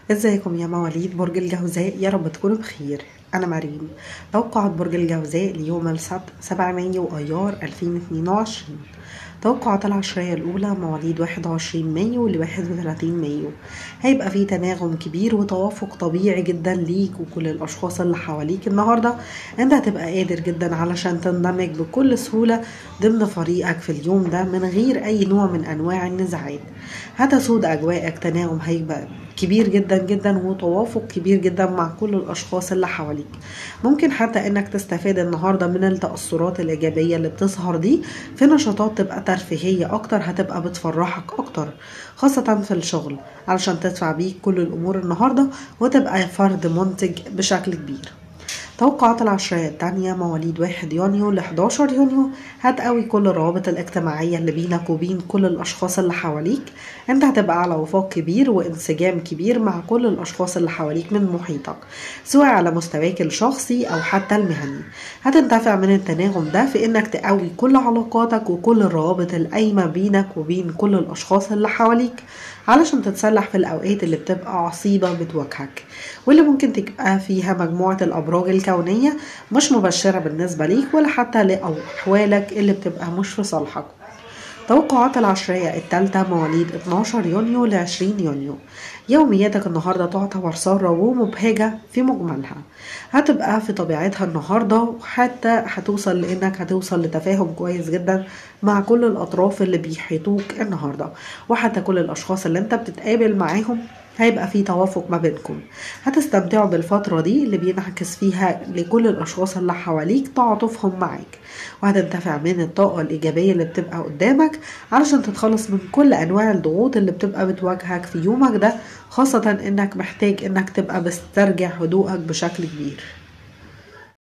ازيكم يا مواليد برج الجوزاء يا رب تكونوا بخير انا مريم توقعات برج الجوزاء ليوم السبت 7 مايو ايار 2022 توقعات العشرية الأولى مواليد 21 مايو ل 31 مايو هيبقى في تناغم كبير وتوافق طبيعي جدا ليك وكل الأشخاص اللي حواليك النهاردة أنت هتبقى قادر جدا علشان تندمج بكل سهولة ضمن فريقك في اليوم ده من غير أي نوع من أنواع النزاعات هتسود أجواءك تناغم هيبقى كبير جدا جدا وتوافق كبير جدا مع كل الاشخاص اللي حواليك ممكن حتى انك تستفاد النهارده من التاثرات الايجابيه اللي بتظهر دي في نشاطات تبقى ترفيهيه اكتر هتبقى بتفرحك اكتر خاصه في الشغل علشان تدفع بيك كل الامور النهارده وتبقى فرد منتج بشكل كبير توقعات العشرية التانية مواليد واحد يونيو ل 11 يونيو هتقوي كل الروابط الاجتماعية اللي بينك وبين كل الأشخاص اللي حواليك انت هتبقى على وفاق كبير وانسجام كبير مع كل الأشخاص اللي حواليك من محيطك سواء على مستواك الشخصي أو حتى المهني هتنتفع من التناغم ده في انك تقوي كل علاقاتك وكل الروابط القايمة بينك وبين كل الأشخاص اللي حواليك علشان تتسلح في الأوقات اللي بتبقى عصيبة بتواجهك واللي ممكن تبقى فيها مجموعة الأبراج الكونية مش مبشرة بالنسبة ليك ولا حتى لأحوالك اللي بتبقى مش في صالحك توقعات العشرية التالتة مواليد 12 يونيو ل 20 يونيو يومياتك النهاردة تعتبر سارة ومبهجة في مجملها هتبقى في طبيعتها النهاردة وحتى هتوصل لانك هتوصل لتفاهم كويس جدا مع كل الاطراف اللي بيحيطوك النهاردة وحتى كل الاشخاص اللي انت بتتقابل معاهم هيبقى في توافق ما بينكم هتستمتعوا بالفترة دي اللي بينعكس فيها لكل الأشخاص اللي حواليك تعاطفهم معاك وهتنتفع من الطاقة الإيجابية اللي بتبقى قدامك علشان تتخلص من كل أنواع الضغوط اللي بتبقى بتواجهك في يومك ده خاصة إنك محتاج إنك تبقى بسترجع هدوءك بشكل كبير